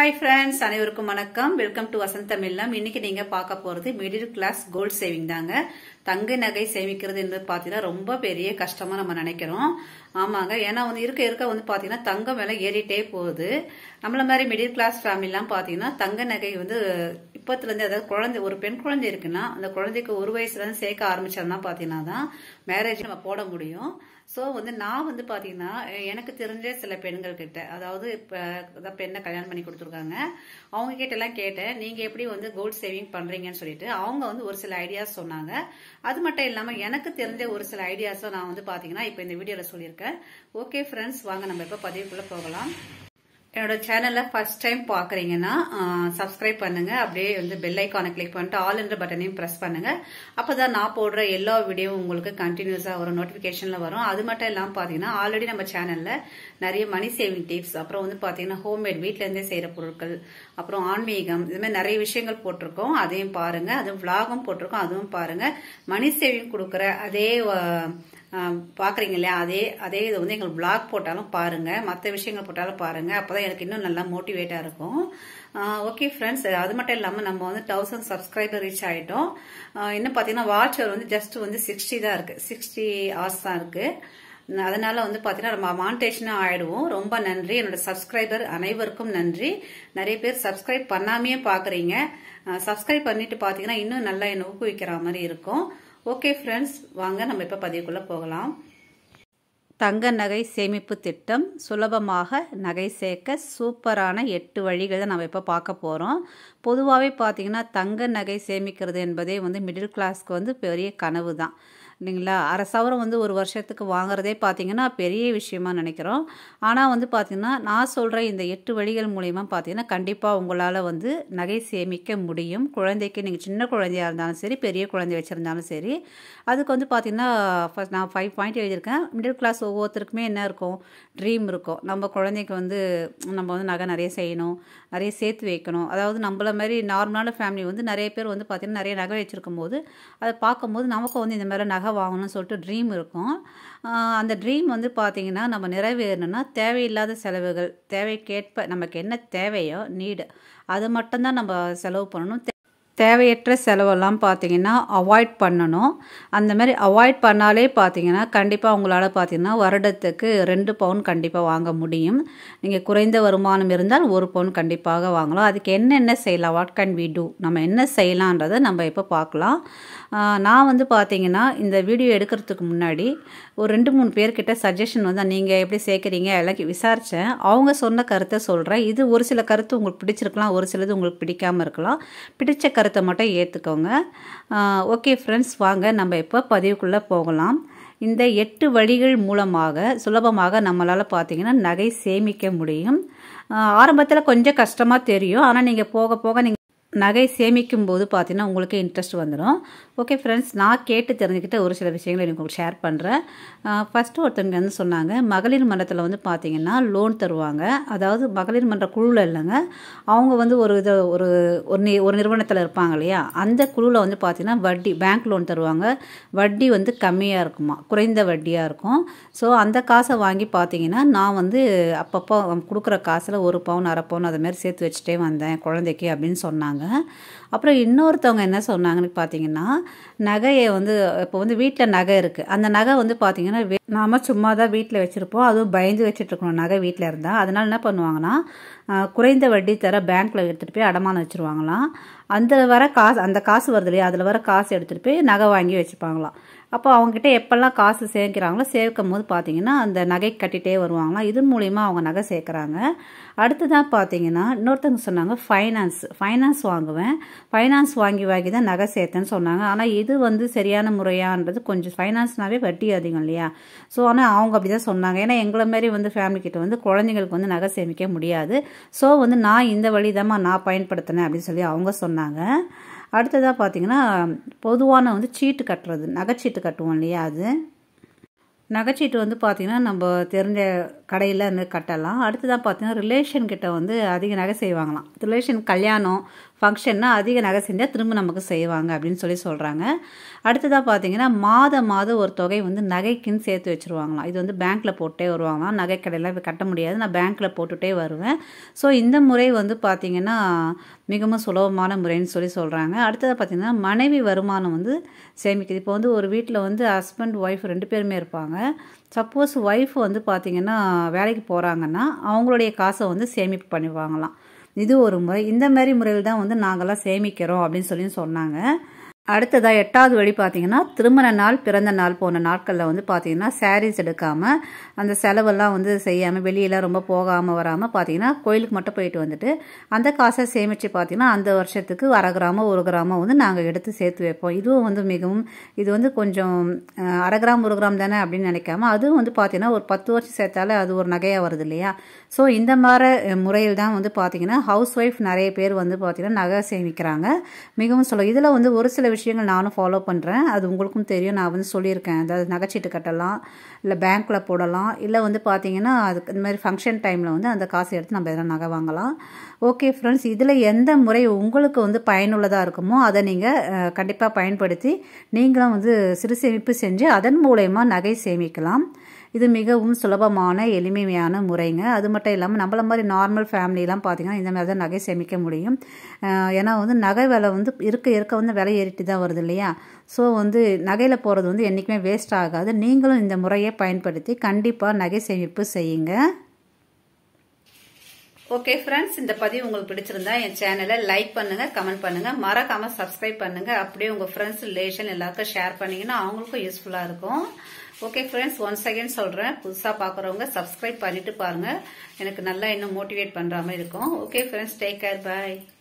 hi friends அனைவருக்கும் வணக்கம் welcome to வசந்தம் இல்லம் இன்னைக்கு நீங்க பார்க்க போறது மிடில் கிளாஸ் கோல்ட் சேவிங் தாங்க தங்க நகை சேமிக்கிறது என்று பார்த்தீங்கன்னா ரொம்ப பெரிய கஷ்டமா நம்ம நினைக்கிறோம் ஆமாங்க ஏன்னா வந்து இருக்க இருக்க வந்து பார்த்தீங்கன்னா தங்கம் விலை ஏறிட்டே போகுது நம்மள மாதிரி மிடில் கிளாஸ் ஃபேமிலிலாம் பார்த்தீங்கன்னா தங்க நகை வந்து இப்பத்துலேருந்து அதாவது குழந்தை ஒரு பெண் குழந்தை இருக்குன்னா அந்த குழந்தைக்கு ஒரு வயசுல இருந்து சேர்க்க ஆரம்பிச்சோம்னா பார்த்தீங்கன்னா தான் மேரேஜ் நம்ம போட முடியும் ஸோ வந்து நான் வந்து பார்த்தீங்கன்னா எனக்கு தெரிஞ்ச சில பெண்கள் கிட்ட அதாவது இப்போ பெண்ணை கல்யாணம் பண்ணி கொடுத்துருக்காங்க அவங்க கிட்ட எல்லாம் கேட்டேன் நீங்கள் எப்படி வந்து கோல்ட் சேவிங் பண்ணுறீங்கன்னு சொல்லிட்டு அவங்க வந்து ஒரு சில ஐடியாஸ் சொன்னாங்க அது மட்டும் இல்லாமல் எனக்கு தெரிஞ்ச ஒரு சில ஐடியாஸும் நான் வந்து பார்த்தீங்கன்னா இப்போ இந்த வீடியோவில் சொல்லியிருக்கேன் ஓகே ஃப்ரெண்ட்ஸ் வாங்க நம்ம இப்போ பதிவுக்குள்ளே போகலாம் என்னோட சேனலை ஃபர்ஸ்ட் டைம் பார்க்குறீங்கன்னா சப்ஸ்கிரைப் பண்ணுங்க அப்படியே வந்து பெல் ஐக்கானை கிளிக் பண்ணிட்டு ஆல் என்ற பட்டனையும் ப்ரெஸ் பண்ணுங்க அப்பதான் நான் போடுற எல்லா வீடியோவும் உங்களுக்கு கண்டினியூஸாக வரும் நோட்டிஃபிகேஷனில் வரும் அது மட்டும் இல்லாமல் பார்த்தீங்கன்னா ஆல்ரெடி நம்ம சேனலில் நிறைய மணி சேவிங் டிப்ஸ் அப்புறம் வந்து பார்த்தீங்கன்னா ஹோம்மேட் வீட்டிலேருந்தே செய்கிற பொருட்கள் அப்புறம் ஆன்மீகம் இது மாதிரி நிறைய விஷயங்கள் போட்டிருக்கோம் அதையும் பாருங்க அதுவும் விளாகும் போட்டிருக்கோம் அதுவும் பாருங்க மணி சேவிங் கொடுக்குற அதே பார்க்குறீங்க இல்லையா அதே அதே இது வந்து எங்களுக்கு பிளாக் போட்டாலும் பாருங்கள் மற்ற விஷயங்கள் போட்டாலும் பாருங்கள் அப்போ தான் எனக்கு இன்னும் நல்லா மோட்டிவேட்டாக இருக்கும் ஓகே ஃப்ரெண்ட்ஸ் அது மட்டும் இல்லாமல் நம்ம வந்து தௌசண்ட் சப்ஸ்கிரைபர் ரீச் ஆகிட்டோம் இன்னும் பார்த்தீங்கன்னா வாட்சர் வந்து ஜஸ்ட் வந்து சிக்ஸ்டி தான் இருக்குது சிக்ஸ்டி ஹவர்ஸ் தான் இருக்குது அதனால வந்து பார்த்தீங்கன்னா நம்ம மானிட்டேஷனாக ஆயிடுவோம் ரொம்ப நன்றி என்னோட சப்ஸ்கிரைபர் அனைவருக்கும் நன்றி நிறைய பேர் சப்ஸ்கிரைப் பண்ணாமையே பார்க்குறீங்க சப்ஸ்கிரைப் பண்ணிட்டு பார்த்தீங்கன்னா இன்னும் நல்லா என்னை ஊக்குவிக்கிற மாதிரி இருக்கும் ஓகே ஃப்ரெண்ட்ஸ் வாங்க நம்ம இப்போ பதிவுக்குள்ளே போகலாம் தங்க நகை சேமிப்பு திட்டம் சுலபமாக நகை சேர்க்க சூப்பரான எட்டு வழிகள் தான் நம்ம இப்போ பார்க்க போகிறோம் பொதுவாகவே பார்த்தீங்கன்னா தங்க நகை சேமிக்கிறது என்பதே வந்து மிடில் கிளாஸ்க்கு வந்து பெரிய கனவு தான் இல்லைங்களா அரை சவரம் வந்து ஒரு வருஷத்துக்கு வாங்குறதே பார்த்தீங்கன்னா பெரிய விஷயமா நினைக்கிறோம் ஆனால் வந்து பார்த்திங்கன்னா நான் சொல்கிற இந்த எட்டு வழிகள் மூலிமா பார்த்தீங்கன்னா கண்டிப்பாக உங்களால் வந்து நகை சேமிக்க முடியும் குழந்தைக்கு நீங்கள் சின்ன குழந்தையாக இருந்தாலும் சரி பெரிய குழந்தை வச்சுருந்தாலும் சரி அதுக்கு வந்து பார்த்திங்கன்னா ஃபஸ்ட் நான் ஃபைவ் பாயிண்ட் எழுதியிருக்கேன் மிடில் கிளாஸ் ஒவ்வொருத்தருக்குமே என்ன இருக்கும் ட்ரீம் இருக்கும் நம்ம குழந்தைக்கு வந்து நம்ம வந்து நகை நிறைய செய்யணும் நிறைய சேர்த்து வைக்கணும் அதாவது நம்மள மாதிரி நார்மலான ஃபேமிலி வந்து நிறைய பேர் வந்து பார்த்திங்கன்னா நிறைய நகை வச்சுருக்கும் போது அதை பார்க்கும்போது நமக்கும் வந்து இந்த மாதிரி நகை நகை வாங்கணும்னு சொல்லிட்டு ட்ரீம் இருக்கும் அந்த ட்ரீம் வந்து பார்த்திங்கன்னா நம்ம நிறைவேறணும்னா தேவையில்லாத செலவுகள் தேவைக்கேற்ப நமக்கு என்ன தேவையோ நீடு அதை மட்டும்தான் நம்ம செலவு பண்ணணும் தேவையற்ற செலவெல்லாம் பார்த்தீங்கன்னா அவாய்ட் பண்ணணும் அந்த மாதிரி அவாய்ட் பண்ணாலே பார்த்தீங்கன்னா கண்டிப்பாக உங்களால் பார்த்தீங்கன்னா வருடத்துக்கு ரெண்டு பவுன் கண்டிப்பாக வாங்க முடியும் நீங்கள் குறைந்த வருமானம் இருந்தால் ஒரு பவுன் கண்டிப்பாக வாங்கலாம் அதுக்கு என்னென்ன செய்யலாம் வாட் கேன் வி டூ நம்ம என்ன செய்யலான்றதை நம்ம இப்போ பார்க்கலாம் நான் வந்து பார்த்தீங்கன்னா இந்த வீடியோ எடுக்கிறதுக்கு முன்னாடி ஒரு ரெண்டு மூணு பேர்கிட்ட சஜஷன் வந்து நீங்கள் எப்படி சேர்க்குறீங்க எல்லாம் விசாரித்தேன் அவங்க சொன்ன கருத்தை சொல்கிறேன் இது ஒரு சில கருத்து உங்களுக்கு பிடிச்சிருக்கலாம் ஒரு சிலது உங்களுக்கு பிடிக்காமல் இருக்கலாம் பிடிச்ச கருத்தை மட்டும் ஏற்றுக்கோங்க ஓகே ஃப்ரெண்ட்ஸ் வாங்க நம்ம இப்போ பதிவுக்குள்ளே போகலாம் இந்த எட்டு வழிகள் மூலமாக சுலபமாக நம்மளால் பார்த்தீங்கன்னா நகை சேமிக்க முடியும் ஆரம்பத்தில் கொஞ்சம் கஷ்டமாக தெரியும் ஆனால் நீங்கள் போக போக நீங்கள் நகை சேமிக்கும் போது பார்த்தீங்கன்னா உங்களுக்கு இன்ட்ரெஸ்ட் வந்துடும் ஓகே ஃப்ரெண்ட்ஸ் நான் கேட்டு தெரிஞ்சுக்கிட்ட ஒரு சில விஷயங்களை எனக்கு உங்களுக்கு ஷேர் பண்ணுறேன் ஃபஸ்ட்டு ஒருத்தவங்க வந்து சொன்னாங்க மகளிர் மன்றத்தில் வந்து பார்த்தீங்கன்னா லோன் தருவாங்க அதாவது மகளிர் மன்ற குழுவில் இல்லைங்க அவங்க வந்து ஒரு இது ஒரு ஒரு நி ஒரு நிறுவனத்தில் இருப்பாங்க இல்லையா அந்த குழுவில் வந்து பார்த்தீங்கன்னா வட்டி பேங்க் லோன் தருவாங்க வட்டி வந்து கம்மியாக இருக்குமா குறைந்த வட்டியாக இருக்கும் ஸோ அந்த காசை வாங்கி பார்த்தீங்கன்னா நான் வந்து அப்பப்போ கொடுக்குற காசில் ஒரு பவுன் அரை பவுன் அதை மாதிரி சேர்த்து வச்சுட்டே வந்தேன் குழந்தைக்கு அப்படின்னு சொன்னாங்க அப்புறம் இன்னொருத்தவங்க என்ன சொன்னாங்கன்னு பார்த்தீங்கன்னா நகையை வந்து இப்போ வந்து வீட்டில் நகை இருக்குது அந்த நகை வந்து பார்த்தீங்கன்னா நாம் சும்மா தான் வீட்டில் வச்சுருப்போம் அதுவும் பயந்து வச்சுட்ருக்கணும் நகை வீட்டில் இருந்தால் அதனால் என்ன பண்ணுவாங்கன்னா குறைந்த வட்டி தர பேங்க்கில் எடுத்துகிட்டு போய் அடமானம் வச்சுருவாங்களாம் அந்த வர காசு அந்த காசு வருது இல்லையா அதில் வர காசு எடுத்துகிட்டு போய் நகை வாங்கி வச்சுப்பாங்களாம் அப்போ அவங்ககிட்ட எப்போல்லாம் காசு சேர்க்கிறாங்களோ சேர்க்கும் போது பார்த்தீங்கன்னா அந்த நகை கட்டிகிட்டே வருவாங்களாம் இதன் மூலிமா அவங்க நகை சேர்க்குறாங்க அடுத்ததான் பார்த்தீங்கன்னா இன்னொருத்தவங்க சொன்னாங்க ஃபைனான்ஸ் ஃபைனான்ஸ் வாங்குவேன் ஃபைனான்ஸ் வாங்கி வாங்கி தான் நகை சேர்த்தேன்னு சொன்னாங்க ஆனால் இது வந்து சரியான முறையான்றது கொஞ்சம் ஃபைனான்ஸ்னாவே வட்டி அதிகம் இல்லையா ஸோ ஆனால் அவங்க அப்படி தான் சொன்னாங்க ஏன்னா எங்களை மாரி வந்து ஃபேமிலி கிட்ட வந்து குழந்தைங்களுக்கு வந்து நகை சேமிக்க முடியாது ஸோ வந்து நான் இந்த வழி நான் பயன்படுத்தினேன் அப்படின்னு சொல்லி அவங்க சொன்னாங்க அடுத்ததாக பார்த்தீங்கன்னா பொதுவான வந்து சீட்டு கட்டுறது நகைச்சீட்டு கட்டுவோம் இல்லையா அது நகைச்சீட்டு வந்து பார்த்தீங்கன்னா நம்ம தெரிஞ்ச கடையில் இருந்து கட்டலாம் அடுத்ததாக பார்த்தீங்கன்னா ரிலேஷன் கிட்ட வந்து அதிக நகை செய்வாங்களாம் ரிலேஷன் கல்யாணம் ஃபங்க்ஷன்னா அதிக நகை செஞ்சால் திரும்ப நமக்கு செய்வாங்க அப்படின்னு சொல்லி சொல்கிறாங்க அடுத்ததாக பார்த்தீங்கன்னா மாதம் மாதம் ஒரு தொகை வந்து நகைக்குன்னு சேர்த்து வச்சுருவாங்களாம் இது வந்து பேங்க்கில் போட்டே வருவாங்களாம் நகை கடையில் இப்போ கட்ட முடியாது நான் பேங்க்கில் போட்டுகிட்டே வருவேன் ஸோ இந்த முறை வந்து பார்த்திங்கன்னா மிகவும் சுலபமான முறைன்னு சொல்லி சொல்கிறாங்க அடுத்ததாக பார்த்திங்கன்னா மனைவி வருமானம் வந்து சேமிக்குது இப்போ வந்து ஒரு வீட்டில் வந்து ஹஸ்பண்ட் ஒய்ஃப் ரெண்டு பேருமே இருப்பாங்க சப்போஸ் ஒய்ஃப் வந்து பார்த்திங்கன்னா வேலைக்கு போகிறாங்கன்னா அவங்களுடைய காசை வந்து சேமிப்பு பண்ணிடுவாங்களாம் இது ஒரு முறை இந்த மாதிரி முறையில் தான் வந்து நாங்கள்லாம் சேமிக்கிறோம் அப்படின்னு சொல்லி சொன்னாங்க அடுத்ததாக எட்டாவது வழி பார்த்தீங்கன்னா திருமண நாள் பிறந்த நாள் போன நாட்களில் வந்து பார்த்தீங்கன்னா சாரீஸ் எடுக்காமல் அந்த செலவெல்லாம் வந்து செய்யாமல் வெளியெல்லாம் ரொம்ப போகாமல் வராமல் பார்த்தீங்கன்னா கோயிலுக்கு மட்டும் போயிட்டு வந்துட்டு அந்த காசை சேமித்து பார்த்தீங்கன்னா அந்த வருஷத்துக்கு அரை கிராமோ ஒரு கிராமோ வந்து நாங்கள் எடுத்து சேர்த்து வைப்போம் இதுவும் வந்து மிகவும் இது வந்து கொஞ்சம் அரை கிராம் ஒரு கிராம் தானே அப்படின்னு நினைக்காம அதுவும் வந்து பார்த்தீங்கன்னா ஒரு பத்து வருஷம் சேர்த்தாலே அது ஒரு நகையாக வருது இல்லையா ஸோ இந்த மாதிரி முறையில் தான் வந்து பார்த்தீங்கன்னா ஹவுஸ் ஒய்ஃப் நிறைய பேர் வந்து பார்த்தீங்கன்னா நகை சேமிக்கிறாங்க மிகவும் சொல்ல இதில் வந்து ஒரு சில விஷயங்கள் நானும் ஃபாலோ பண்ணுறேன் அது உங்களுக்கும் தெரியும் நான் வந்து சொல்லியிருக்கேன் அதாவது நகைச்சீட்டு கட்டலாம் இல்லை பேங்க்கில் போடலாம் இல்லை வந்து பார்த்தீங்கன்னா அதுக்கு இந்த மாதிரி ஃபங்க்ஷன் டைமில் வந்து அந்த காசை எடுத்து நம்ம எதனா நகை வாங்கலாம் ஓகே ஃப்ரெண்ட்ஸ் இதில் எந்த முறை உங்களுக்கு வந்து பயனுள்ளதாக இருக்குமோ அதை நீங்கள் கண்டிப்பாக பயன்படுத்தி நீங்களும் வந்து சிறு சேமிப்பு செஞ்சு அதன் மூலயமா நகை சேமிக்கலாம் இது மிகவும் சுலபமான எளிமையான முறைங்க அது மட்டும் இல்லாமல் நம்மள மாதிரி நார்மல் ஃபேமிலிலாம் பார்த்திங்கன்னா இந்த மாதிரி தான் நகை சேமிக்க முடியும் ஏன்னா வந்து நகை விலை வந்து இருக்க இருக்க வந்து விலை ஏறிட்டு தான் வருது இல்லையா ஸோ வந்து நகையில் போகிறது வந்து என்றைக்குமே வேஸ்ட் ஆகாது நீங்களும் இந்த முறையை பயன்படுத்தி கண்டிப்பாக நகை சேமிப்பு செய்யுங்க ஓகே ஃப்ரெண்ட்ஸ் இந்த பதிவு உங்களுக்கு பிடிச்சிருந்தா என் சேனலை லைக் பண்ணுங்க கமெண்ட் பண்ணுங்க மறக்காம சப்ஸ்கிரைப் பண்ணுங்க அப்படியே உங்க ஃப்ரெண்ட்ஸ் ரிலேஷன் எல்லாருக்கும் ஷேர் பண்ணீங்கன்னா அவங்களுக்கும் யூஸ்ஃபுல்லா இருக்கும் ஓகே ஃப்ரெண்ட்ஸ் ஒன்ஸ் அகேன் சொல்றேன் புதுசா பாக்குறவங்க சப்ஸ்கிரைப் பண்ணிட்டு பாருங்க எனக்கு நல்லா இன்னும் மோட்டிவேட் பண்ற மாதிரி இருக்கும் ஓகே ஃப்ரெண்ட்ஸ் டேக் கேர் பாய்